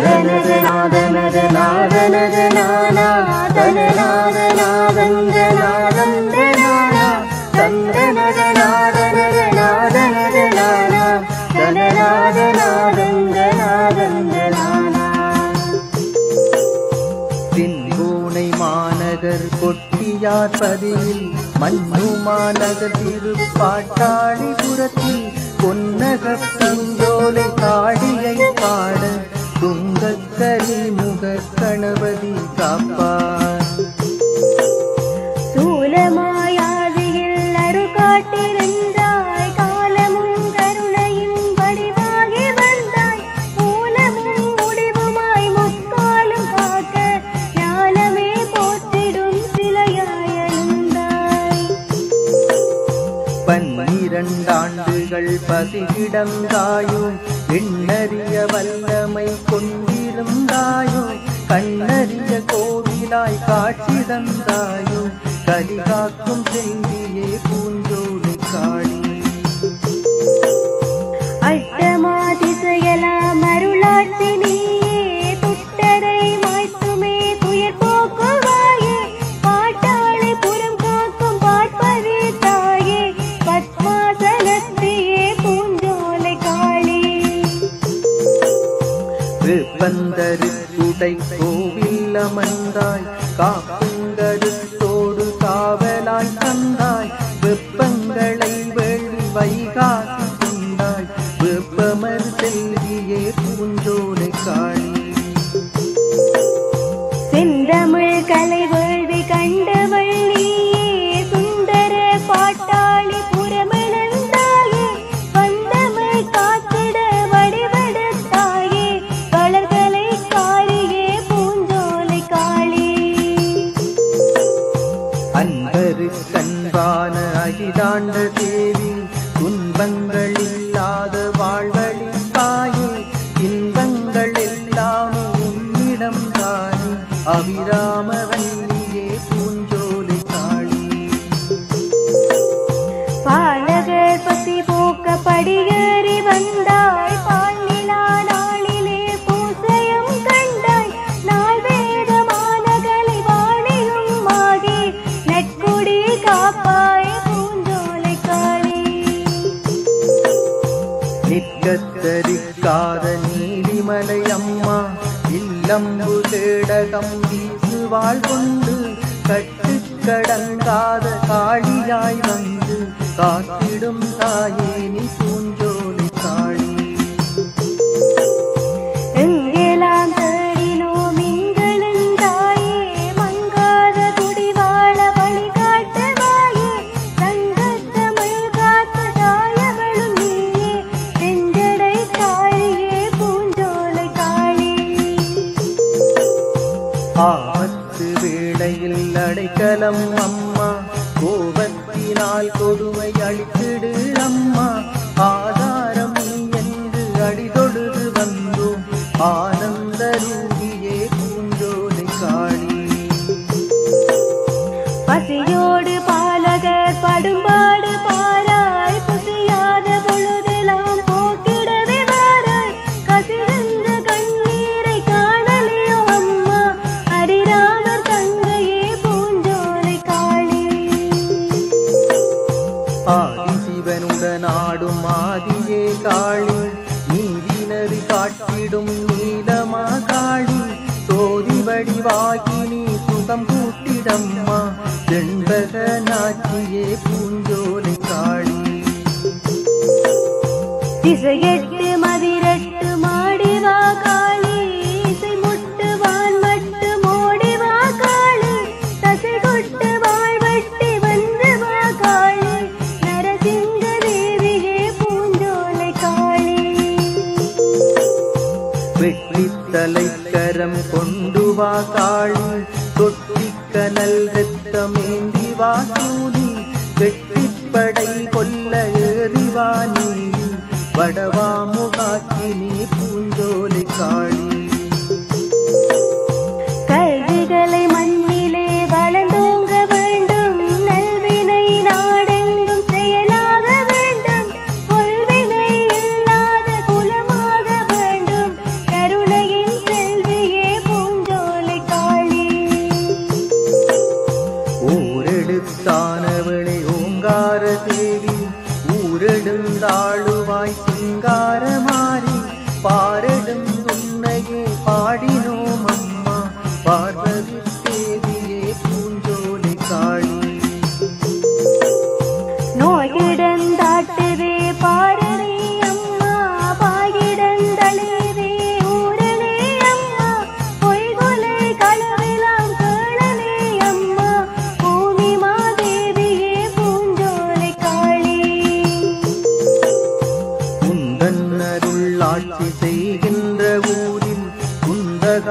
தென்பூனை மாநகர் கொட்டியார் பதியில் மண்ணு மாநகர் திருப்பாட்டாளிபுரத்தில் பொன்னக பூஞ்சோலை காடியை பாட துங்கக்கரி முக கணபதி காப்பார் சூலமாயாதியில் அருகாட்டிருந்தாய் காலமும் கருணையும் வடிவாகி வந்தாய் மூலமும் முடிவுமாய் முக்காலும் காக்க ஞானமே போற்றிடும் சிலையாய் எழுந்தாய் பன்னிரண்டாண்டுகள் பசிகிடந்தாயும் எண்ணறிய வல்லமை கொண்டிருந்தாயும் கண்ணறிய கோவிலாய் காட்சி தந்தாயும் கலிகாக்கும் செல்வியே பூஞ்சோலை காளி அட்டமா திசையலாம் அருளாட்சி நீயே துட்டரை மாய்த்துமே துயர் போக்குவாயே பாட்டாளி புறம் காக்கும் பார்ப்பதே தாயே பத்மாசனத்தியே பூஞ்சோலை காளி வெப்பந்தருக்குடை கோவில் அமர்ந்தாய் காப்புங்கருத்தோடு காவலாய் தந்தாய் வெப்பங்களை வேள்வி வைகாசி கொண்டாய் வெப்பமர் செல்வியே பூஞ்சோலை காளி செந்தமிழ் கலை வேள்வி கண்டவள் நீயே சுந்தர பாட்டாளி புறமிழந்தாயே வந்தமிழ் காத்திட வடிவெடுத்தாயே வளர்களை காளியே பூஞ்சோலை காளி அன்பரு கண்பான அகிதாண்ட தேவி துன்பங்கள் இல்லாத வாழ்வழிப்பாயே இன்பங்கள் எல்லாம் உன்னிடம் தானே அபிராம வல்லியே பூஞ்சோலை காளி பாலகர் பசி போக்க படியேறி வந்தாய் பாலிலா நாளிலே பூசையும் கண்டாய் நாள் வேதமானகளை வாணியும் ஆகி நட்குடி காப்பாய் பூஞ்சோலை காளி நிற்கத்தரிக்காத நீலிமலை அம்மா இல்லம்பு தேடகம் வீசுவாள் கொண்டு கட்டுக்கடங்காத காளியாய் வந்து காத்திடும் தாயே நீ பூஞ்சோலை காளி எங்கெல்லாம் தேடினோம் எங்களின் தாயே மங்காத குடிவாழ வழிகாட்டுவாயே தங்கத்தமிழ் காத்து தாயவளும் நீயே செஞ்சடை காளியே பூஞ்சோலை காளி ஆபத்து வேளையில் அடைக்கலம் அம்மா கோபத்தினால் கொடுமை அழித்திடு அம்மா ஆதாரம் நீ என்று அடிதொழுது வந்தோம் ஆனந்த ரூபியே பூஞ்சோலை காளி பசியோடு பாலகர் படும்பாடு பாராய் புசியாத பொழுதெல்லாம் போக்கிடவே வாராய் கசிந்த கண்ணீரை காணலையோ அம்மா ஹரிராமர் தங்கையே பூஞ்சோலை காளி ஆதிசிவனுடன் ஆடும் ஆதியே காளி நீதினறி காட்டிடும் நீலமா காளி சோதி வடிவாகி நீ சுகம் கூட்டிடம்மா செண்பக நாச்சியே பூஞ்சோலை காளி திசையெட்டு மதிரட்டு மாடிவா காளி இசை முட்டு வான் மட்டு மோடிவா காளி தசை கொட்டு வாழ்வட்டி வந்து வா காளி நரசிங்க தேவியே பூஞ்சோலை காளி வெற்றித்தலை கரம் கொண்டு வா காளி தொட்டிக்கனல் ரத்தமேந்தி வா சூதி வெற்றிப்படை கொல்ல ஏறிவா நீ வடவா முகாக்கினி பூஞ்சோலை காளி கல்விகளை மண்ணிலே வளர்ந்தோங்க வேண்டும் நல்வினை நாடெங்கும் செயலாக வேண்டும் கொள்வினை இல்லாத குலமாக வேண்டும் கருணையின்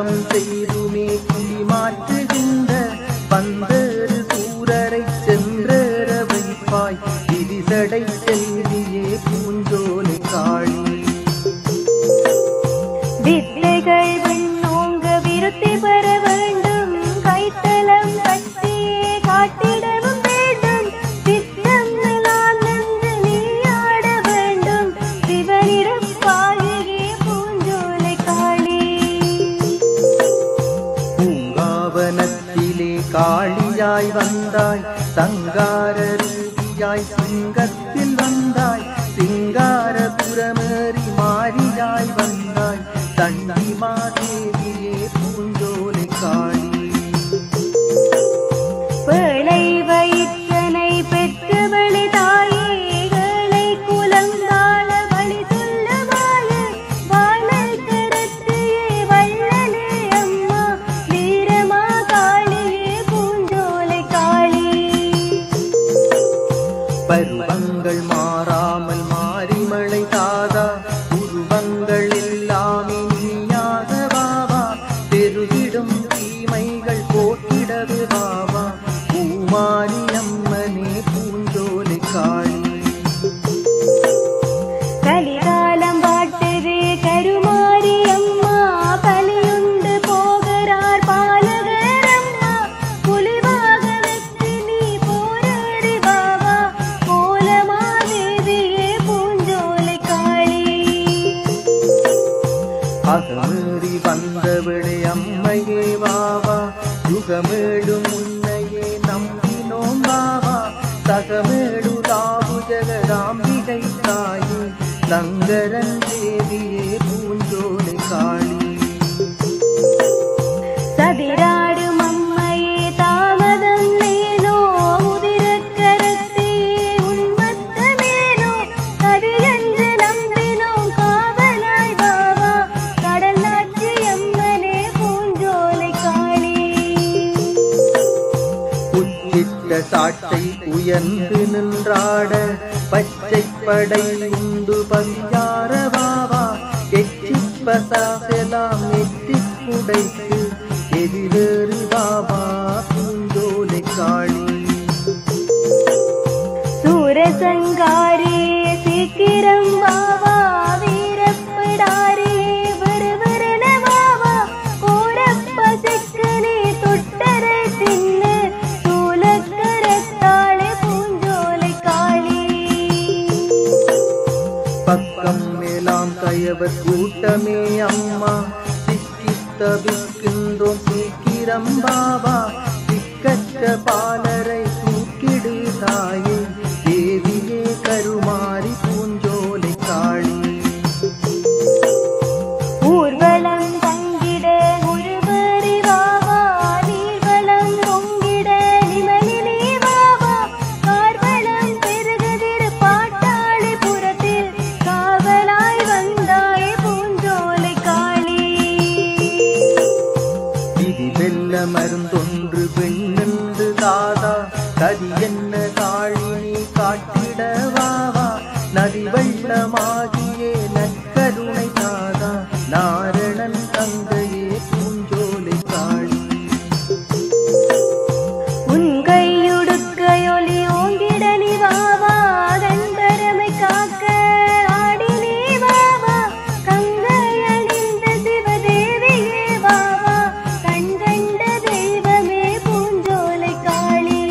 தவம் செய்துமே கிளி மாற்றுகின்ற பந்தரு சூரரை சென்றர வைப்பாய் விரிசடை செல்வியே பூஞ்சோலை காளி வித்தைகள் விண்ணோங்க விருத்தி பெற வேண்டும் கைத்தலம் கட்டியே காட்டிடவும் வேண்டும் சித்தம் நான் நின்று நீ ஆட வேண்டும் சிவனிருப்பாகியே பூஞ்சோலை காளி பூங்காவனத்திலே காளியாய் வந்தாய் சங்கார ரூபியாய் சிங்கத்தில் வந்தாய் சிங்கார புறமேறி மாரியாய் வந்தாய் தண்டி மாதேவியே பூஞ்சோலை காளி பேழை வயிற்றனை பெற்றவளி தாயே ஏழை குலங்கால வழி சொல்லுவாயே வாழல் கடத்தியே வள்ளலே அம்மா வீரமா காளியே பூஞ்சோலை காளி பருவங்கள் மாறாமல் மாறிமழை தாதா உருவங்கள் எல்லாமே நீயாக வாவா பெருகிடும் தீமைகள் போக்கிடவே வாவா பூமாரி அம்மனே பூஞ்சோலை காளி கலிகாலம் பாட்டுதே கருமாரி அம்மா பலியுண்டு போகிறார் பாலகர் அம்மா புலிவாக வெற்றி நீ போராடி பாவா கோலமாதேவியே பூஞ்சோலை காளி அகமேறி வந்தவளே அம்மையே வாவா யுகமேடு முன்னையே நம்பினோம் வாவா சகமேடு தாவு ஜெகதாம்பிகை தாயே லங்கரன் தேவியே பூஞ்சோலை காளி சதிராடும் அம்மையே தாமதம் நேனோ உதிரக்கரத்தையே உன்மத்தமேனோ கதியென்று நம்பினோம் காவலாய் பாவா கடல் நாச்சி அம்மனே பூஞ்சோலை காளி உச்சித்த சாட்டை உயர்ந்து நின்றாட பச்சை படை உண்டு பஞ்சார வாவா எச்சிப்பசாசெல்லாம் எச்சிக் குடைக்கு எதிரேறு பாபா பூஞ்சோலை காளி சூரசங்காரியே சீக்கிரம் வாவா வீரப்படாரியே விறுவிறுன வாவா கோரப்ப சிக்கனே தொட்டரை தின்னு சூலக்கரத்தாளே பூஞ்சோலை காளி பக்கம் மேலாம் கயவர் கூட்டமே அம்மா சிக்கித்தவிக்கின்றோம் சீக்கிரம் பாபா சிக்கற்ற பாலரை தூக்கிடு தாயே தேவியே கருமாரி பூஞ்சோலை காளி ஊர்வலம் தங்கிட உருவறி வாவா நீர்வலம் பொங்கிட நிமலினே வாவா கார்வலம் பெருகதிர் பாட்டாளி புறத்தில் காவலாய் வந்தாய் பூஞ்சோலை காளி விதி வெல்ல மருந்தொன்று பெண்ணென்று தாதா கதி என்ன காளினி காட்டிட வாவா நதி வெள்ளமாகியே நற்கருணை தாதா நாரணன் தந்தையே பூஞ்சோலை காளி உன் கையுடுக்கையொலி ஓங்கிட நீ வாவா கண்பரமை காக்க ஆடி நீ வாவா கங்கை அணிந்த சிவதேவியே வாவா கண் கண்ட தெய்வமே பூஞ்சோலை காளி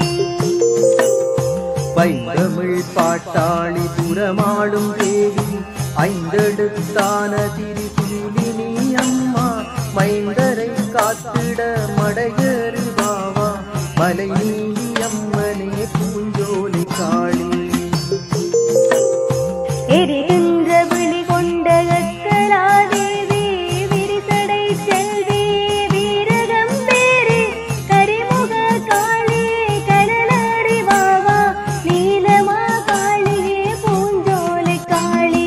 பைந்தமிழ் பாட்டாளி புறமாடும் தேவி ஐந்தெடுத்தான திரிசூலினி அம்மா மைந்தரை காத்திட மடையேறு பாவா மலை நீலி அம்மனே பூஞ்சோலை காளி எரிகின்ற விழி கொண்ட கலாதேவி விரிசடை செல்வி வீரகம் பேரி கரிமுக காளியே கடலாடி வாவா நீலமா காளியே பூஞ்சோலை காளி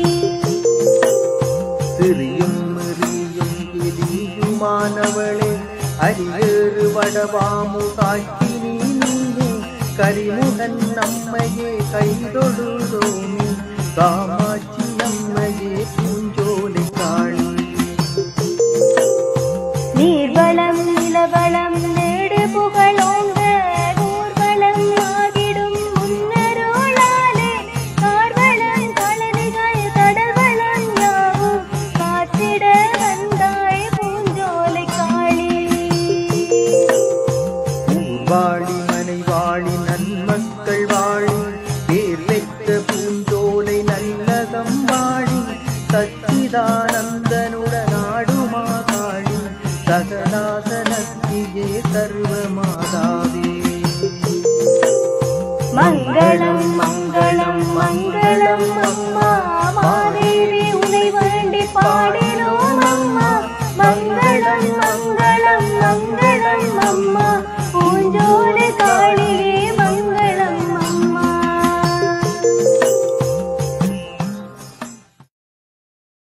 சிறியும் மிறியும் எலியுமானவளே அரியேறு வடவாமு காக்கினி நீயே கரிமுகன் நம்மையே கைதொழுதோமி காமாட்சி அம்மையே